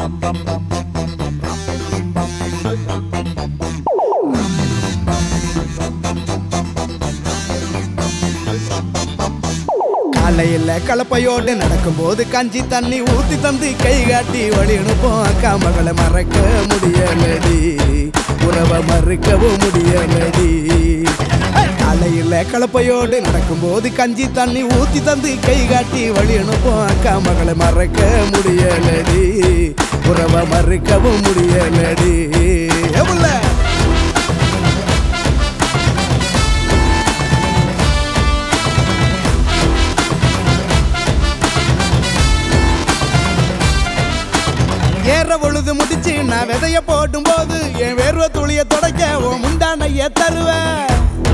காலையில் கலப்பையோடு நடக்கும்போது கஞ்சி தண்ணி ஊத்தி தந்து கை காட்டி வழி அனுப்போம் அக்கா மகளை மறக்க முடியலடி உறவை மறுக்கவும் முடியலடி காலையில் கலப்பையோடு நடக்கும்போது கஞ்சி தண்ணி ஊத்தி தந்து கை காட்டி வழி அனுப்போம் அக்கா மகளை மறக்க முடியலடி உறவை மறுக்கவும் முடியலடி எவ்வளோ ஏற பொழுது முடிச்சு நான் விதைய போடும் போது என் வேர்வை துளிய தொடக்க உன் முந்தானைய தருவேன்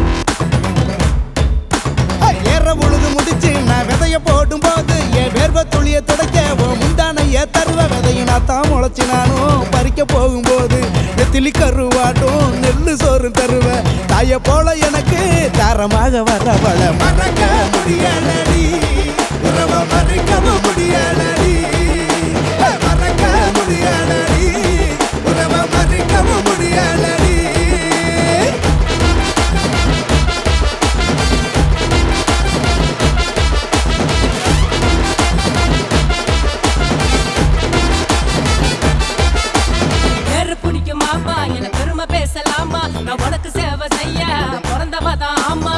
ஏற பொழுது முடிச்சு நான் விதைய போடும் போது என் வேர்வை துளிய தொடக்க உன் முந்தானைய தருவ விதையை நான் தான் முளைச்சு நானும் பறிக்க போகும்போது நெத்திலி கருவாட்டும் நெல்லு சோறு தருவேன் தாய போல எனக்கு தாரமாக வரவள மறக்க முடியலடி உறவ மறுக்கவும் முடியலடி மறக்க முடியலடி உறவ மறுக்கவும் முடியலடி பேரு பிடிக்குமாமா என பெருமை பேசலாமா நான் உனக்கு சேவை செய்ய பிறந்தவ தான் ஆமா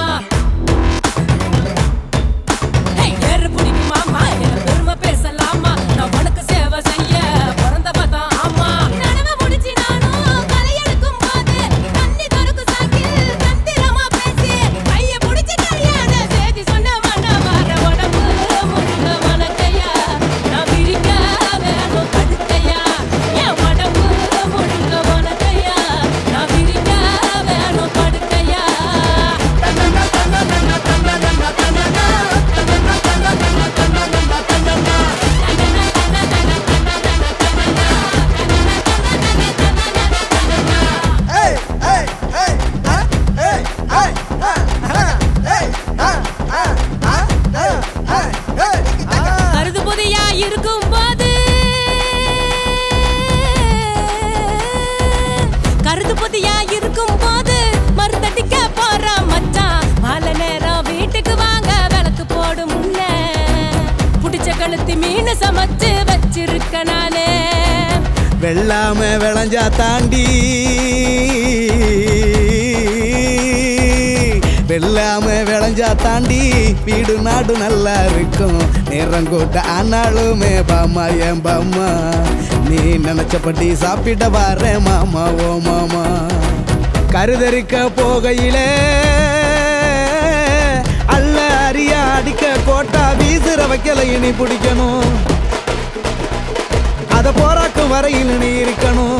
ஏய், பேரு பிடிக்குமாமா என பெருமை பேசலாமா நான் உனக்கு சேவை செய்ய பிறந்தவ தான் ஆமா நடவை முடிச்சு நானும் கலையெடுக்கும் போது தண்ணி தொருக்கு சாக்கில் தந்திரமா பேசி கைய பிடிச்சு கல்யாண செய்தி சொன்ன மன வர உடம்பு முழுக்க மனக்கையா நான் விரிக்க வேணும் படுக்கையா என் உடம்பு முழுக்க மனக்கையா நான் விரிக்க வேணும் படுக்கையா Hey, hey, hey, ah, hey, hey, ah, ah, hey, ah, ah, ah, hey, hey, hey, ah. கருது புதியா இருக்கும் போது கருது புதியா இருக்கும் போது மருந்தடிக்க போற மச்சான் மாலை நேரம் வீட்டுக்கு வாங்க விளக்கு போடும் முன்ன புடிச்ச கழுத்து மீன் சமைச்சு வச்சிருக்க நானே வெள்ளாம விளைஞ்சா தாண்டி வெள்ளாம விளைஞ்சா தாண்டி வீடு நாடு நல்லா இருக்கும் நேரம் கூட்ட ஆனாலுமே பாமா ஏன் பாமா நீ நினைச்சபடி சாப்பிட வாரேன் மாமா ஓ மாமா கருதரிக்க போகையிலே அல்ல அரியா அடிக்க கோட்டா வீசுற வைக்கல இனி பிடிக்கணும் அத போராக்கும் வரையில் நீ இருக்கணும்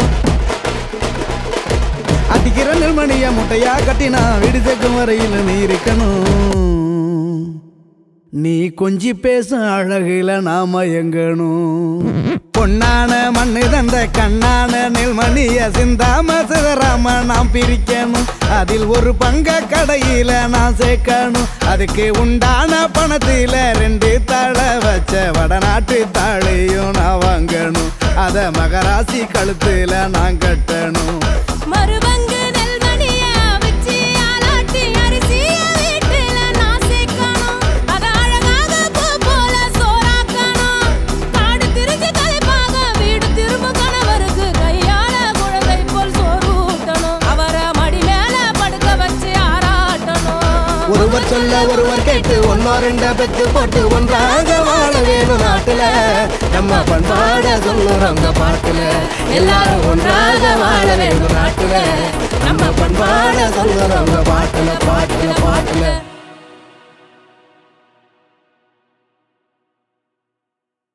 அடிக்கிற நெல்மணிய முட்டையா கட்டினா வீடு சேர்க்கும் வரையில் நீ இருக்கணும் நீ கொஞ்சி பேசும் அழகுல நாம எங்கணும் பொன்னான மண்ணு தந்த கண்ணான நெல்மணிய சிந்தாம சிதறாம நாம் பிரிக்கணும் அதில் ஒரு பங்க கடையில நான் சேர்க்கணும் அதுக்கு உண்டான பணத்தில ரெண்டு தழை வச்ச வடநாட்டு தாளையும் நான் வாங்கணும் அத மகராசி கழுத்துல நான் கட்டணும் மறுபங்கு நெல்மணிய வச்சு ஆலாட்டி அரிசிய வீட்டுல நான் சேர்க்கணும் அத அழகாக பூ போல சோறாக்கணும் காடு திரிஞ்சு களைப்பாக வீடு திரும்ப கணவருக்கு கையால குழந்தை போல் சோறு ஊட்டணும் அவரை மடி மேல படுக்க வச்சு ஆராட்டணும் ஒருவர் சொல்ல ஒருவர் கேட்டு ஒன்னோ ரெண்ட பெத்து போட்டு ஒன்றாக வாழ வேணும் நாட்டுல நம்ம பண்பாட சொல்லுறவங்க பாட்டுல எல்லாரும் ஒன்றாக வாழ வேணும் நாட்டுல நம்ம பண்பாட சொல்லுறவங்க பாட்டுல பாட்டுல பாட்டுல